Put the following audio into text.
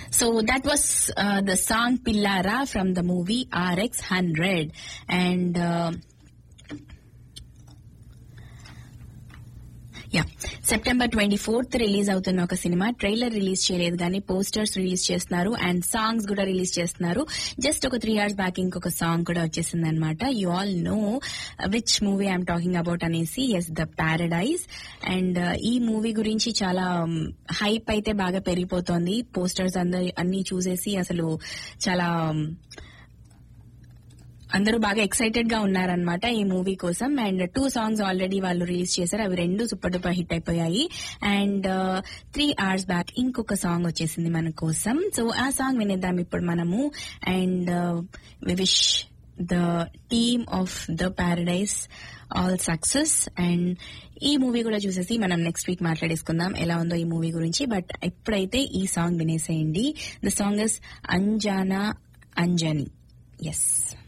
So that was uh, the song Pillara from the movie RX 100. And uh, yeah September twenty fourth release అవుతున్న ఒక cinema trailer release చేయలేదు కానీ posters release చేస్తున్నారు and songs కూడా release చేస్తున్నారు just ఒక three hours back ఇంకొక song కూడా వచ్చేసింది అనమాట you all know which movie I'm talking about అనేసి ఎస్ ద పారడైజ్ అండ్ ఈ మూవీ గురించి చాలా హైప్ అయితే బాగా పెరిగిపోతోంది పోస్టర్స్ అందరు అన్ని చూసేసి అసలు చాలా అందరూ బాగా ఎక్సైటెడ్ గా ఉన్నారనమాట ఈ మూవీ కోసం అండ్ టూ సాంగ్స్ ఆల్రెడీ వాళ్ళు రిలీజ్ చేశారు అవి రెండు సూపర్ డూపర్ హిట్ అయిపోయాయి అండ్ త్రీ అవర్స్ బ్యాక్ ఇంకొక సాంగ్ వచ్చేసింది మన కోసం సో ఆ సాంగ్ వినేద్దాం ఇప్పుడు మనము and we wish the team of the paradise all success and ఈ మూవీ కూడా చూసేసి మనం నెక్స్ట్ వీక్ మాట్లాడేసుకుందాం ఎలా ఉందో ఈ మూవీ గురించి బట్ ఇప్పుడైతే ఈ సాంగ్ వినేసేయండి the song is Anjana Anjani yes